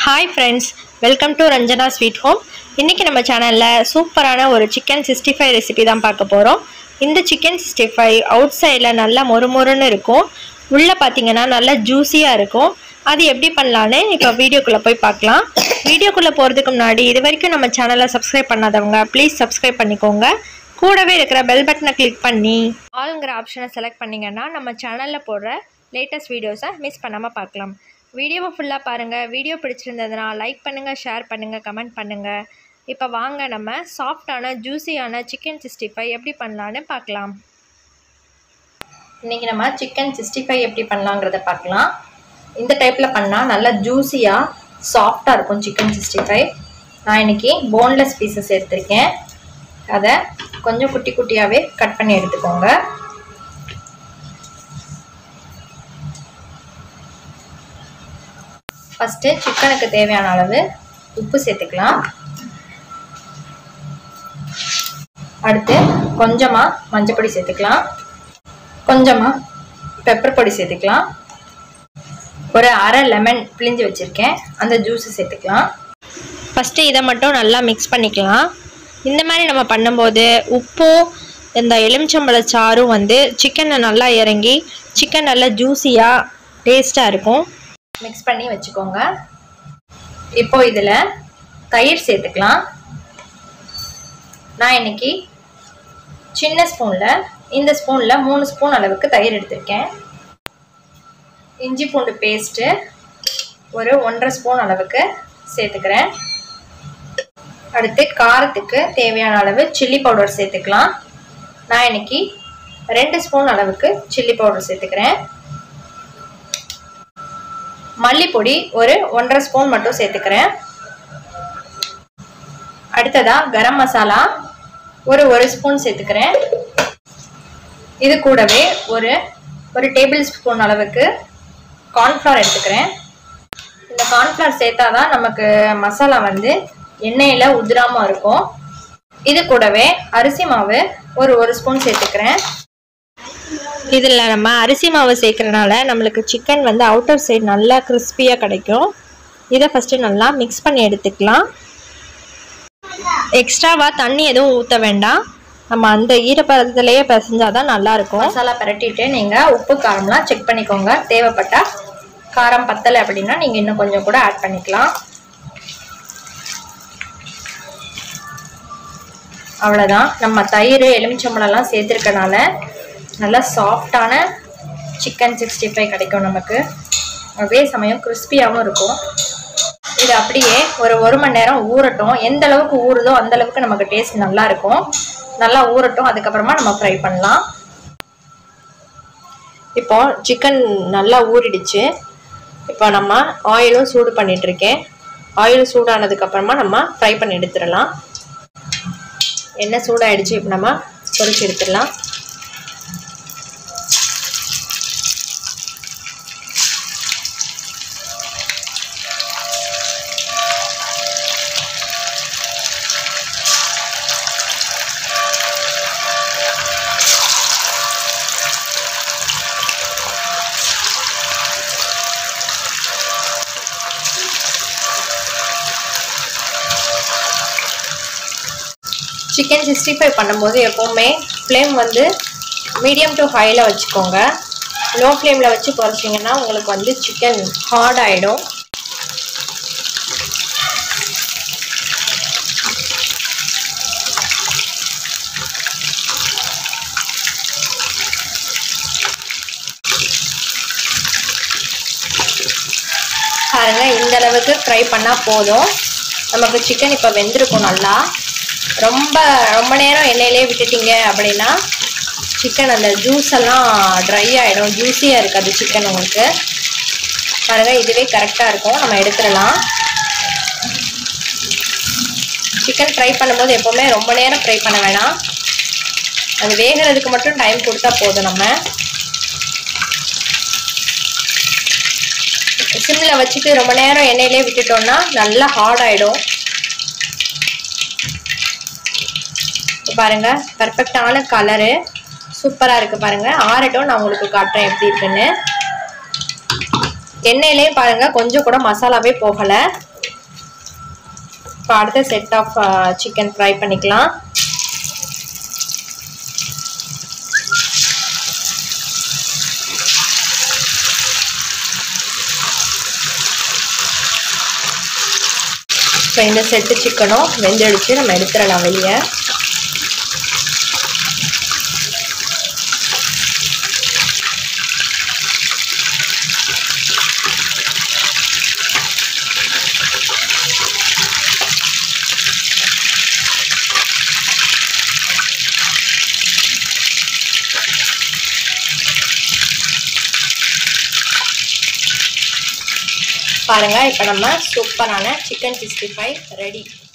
hi friends welcome to Ranjana sweet home இன்றைக்கி நம்ம சேனலில் சூப்பரான ஒரு சிக்கன் சிக்ஸ்டி ஃபைவ் ரெசிபி தான் பார்க்க போகிறோம் இந்த சிக்கன் சிக்ஸ்டி ஃபைவ் அவுட் சைடில் நல்லா மொறுமொறுன்னு இருக்கும் உள்ளே பார்த்தீங்கன்னா நல்லா ஜூஸியாக இருக்கும் அது எப்படி பண்ணலான்னு இப்போ வீடியோக்குள்ளே போய் பார்க்கலாம் வீடியோக்குள்ளே போகிறதுக்கு முன்னாடி இது வரைக்கும் நம்ம சேனலை சப்ஸ்கிரைப் பண்ணாதவங்க ப்ளீஸ் சப்ஸ்கிரைப் பண்ணிக்கோங்க கூடவே இருக்கிற பெல் பட்டனை கிளிக் பண்ணி ஆளுங்கிற ஆப்ஷனை செலக்ட் பண்ணிங்கன்னா நம்ம சேனலில் போடுற லேட்டஸ்ட் வீடியோஸை மிஸ் பண்ணாமல் பார்க்கலாம் வீடியோவை ஃபுல்லாக பாருங்கள் வீடியோ பிடிச்சிருந்ததுன்னா லைக் பண்ணுங்கள் ஷேர் பண்ணுங்கள் கமெண்ட் பண்ணுங்கள் இப்போ வாங்க நம்ம சாஃப்டான ஜூஸியான சிக்கன் சிக்ஸ்டி ஃபைவ் எப்படி பண்ணலான்னு பார்க்கலாம் இன்றைக்கி நம்ம சிக்கன் சிக்ஸ்டி ஃபைவ் எப்படி பண்ணலாங்கிறத பார்க்கலாம் இந்த டைப்பில் பண்ணால் நல்லா ஜூஸியாக சாஃப்டாக இருக்கும் சிக்கன் சிக்ஸ்டி ஃபைவ் நான் இன்றைக்கி போன்லெஸ் பீசஸ் எடுத்திருக்கேன் அதை கொஞ்சம் குட்டி குட்டியாகவே கட் பண்ணி எடுத்துக்கோங்க ஃபஸ்ட்டு சிக்கனுக்கு தேவையான அளவு உப்பு சேர்த்துக்கலாம் அடுத்து கொஞ்சமாக மஞ்சள் சேர்த்துக்கலாம் கொஞ்சமாக பெப்பர் பொடி சேர்த்துக்கலாம் ஒரு அரை லெமன் பிழிஞ்சு வச்சுருக்கேன் அந்த ஜூஸை சேர்த்துக்கலாம் ஃபஸ்ட்டு இதை மட்டும் நல்லா மிக்ஸ் பண்ணிக்கலாம் இந்த மாதிரி நம்ம பண்ணும்போது உப்பும் இந்த எலுமிச்சம்பழ சாரும் வந்து சிக்கனில் நல்லா இறங்கி சிக்கன் நல்லா ஜூஸியாக டேஸ்ட்டாக இருக்கும் மிக்ஸ் பண்ணி வச்சுக்கோங்க இப்போ இதில் தயிர் சேர்த்துக்கலாம் நான் இன்னைக்கு சின்ன ஸ்பூனில் இந்த ஸ்பூனில் மூணு ஸ்பூன் அளவுக்கு தயிர் எடுத்திருக்கேன் இஞ்சி பூண்டு பேஸ்ட்டு ஒரு ஒன்றரை ஸ்பூன் அளவுக்கு சேர்த்துக்கிறேன் அடுத்து காரத்துக்கு தேவையான அளவு சில்லி பவுடர் சேர்த்துக்கலாம் நான் இன்னைக்கு ரெண்டு ஸ்பூன் அளவுக்கு சில்லி பவுடர் சேர்த்துக்கிறேன் மல்லிப்பொடி ஒரு ஒன்றரை ஸ்பூன் மட்டும் சேர்த்துக்கிறேன் அடுத்ததாக கரம் மசாலா ஒரு ஒரு ஸ்பூன் சேர்த்துக்கிறேன் இது கூடவே ஒரு ஒரு டேபிள் ஸ்பூன் அளவுக்கு கார்ன்ஃப்ளவர் எடுத்துக்கிறேன் இந்த கார்ன்ஃப்ளவர் சேர்த்தா தான் நமக்கு மசாலா வந்து எண்ணெயில் உதிராமல் இருக்கும் இது கூடவே அரிசி மாவு ஒரு ஒரு ஸ்பூன் சேர்த்துக்கிறேன் இதில் நம்ம அரிசி மாவு சேர்க்குறனால நம்மளுக்கு சிக்கன் வந்து அவுட்டர் சைடு நல்லா கிறிஸ்பியாக கிடைக்கும் இதை ஃபஸ்ட்டு நல்லா மிக்ஸ் பண்ணி எடுத்துக்கலாம் எக்ஸ்ட்ராவாக தண்ணி எதுவும் ஊற்ற வேண்டாம் நம்ம அந்த ஈரப்பதத்துலேயே பிசைஞ்சால் தான் நல்லாயிருக்கும் மசாலா பரட்டிட்டு நீங்கள் உப்பு காரம்லாம் செக் பண்ணிக்கோங்க தேவைப்பட்டால் காரம் பத்தலை அப்படின்னா நீங்கள் இன்னும் கொஞ்சம் கூட ஆட் பண்ணிக்கலாம் அவ்வளோதான் நம்ம தயிர் எலுமிச்சம்பழம்லாம் சேர்த்துருக்கனால நல்லா சாஃப்டான சிக்கன் சிக்ஸ்டி ஃபைவ் கிடைக்கும் நமக்கு அதே சமயம் கிறிஸ்பியாகவும் இருக்கும் இது அப்படியே ஒரு ஒரு மணி நேரம் ஊறட்டும் எந்த அளவுக்கு ஊறுதோ அந்த அளவுக்கு நமக்கு டேஸ்ட் நல்லா இருக்கும் நல்லா ஊறட்டும் அதுக்கப்புறமா நம்ம ஃப்ரை பண்ணலாம் இப்போ சிக்கன் நல்லா ஊறிடுச்சு இப்போ நம்ம ஆயிலும் சூடு பண்ணிகிட்ருக்கேன் ஆயில் சூடானதுக்கப்புறமா நம்ம ஃப்ரை பண்ணி எடுத்துடலாம் எண்ணெய் சூடாயிடுச்சு இப்போ நம்ம பொரிச்சு எடுத்துடலாம் சிக்கன் சிக்ஸ்டி ஃபைவ் பண்ணும்போது எப்போவுமே ஃப்ளேம் வந்து மீடியம் டு ஹையில் வச்சுக்கோங்க லோ ஃப்ளேமில் வச்சு குறைச்சிங்கன்னா உங்களுக்கு வந்து சிக்கன் ஹார்ட் ஆகிடும் பாருங்க இந்த அளவுக்கு ஃப்ரை பண்ணால் போதும் நமக்கு சிக்கன் இப்போ வெந்திருக்கும் நல்லா ரொம்ப ரொம்ப நேரம் எண்ணெயிலே விட்டுட்டீங்க அப்படின்னா சிக்கன் அந்த ஜூஸ் எல்லாம் ட்ரை ஆகிடும் ஜூஸியாக இருக்காது சிக்கன் உங்களுக்கு பாருங்கள் இதுவே கரெக்டாக இருக்கும் நம்ம எடுத்துடலாம் சிக்கன் ஃப்ரை பண்ணும்போது எப்போவுமே ரொம்ப நேரம் ஃப்ரை பண்ண வேணாம் அது வேகிறதுக்கு மட்டும் டைம் கொடுத்தா போதும் நம்ம சிம்மில் வச்சுட்டு ரொம்ப நேரம் எண்ணெயிலே விட்டுட்டோம்னா நல்லா ஹார்ட் ஆகிடும் பாருங்க பர்ஃபெக்டான கலரு சூப்பராக இருக்குது பாருங்க ஆறட்டும் நான் உங்களுக்கு காட்டுறேன் எப்படி இருக்குன்னு எண்ணெயிலே பாருங்க கொஞ்சம் கூட மசாலாவே போகலை இப்போ அடுத்த செட் ஆஃப் சிக்கன் ஃப்ரை பண்ணிக்கலாம் இப்போ இந்த செட்டு சிக்கனும் வெந்தடிச்சு நம்ம எடுத்துடலாம் வெளியே பாருங்கள் இப்போ நம்ம சூப்பரான சிக்கன் சிக்ஸ்டி ஃபைவ் ரெடி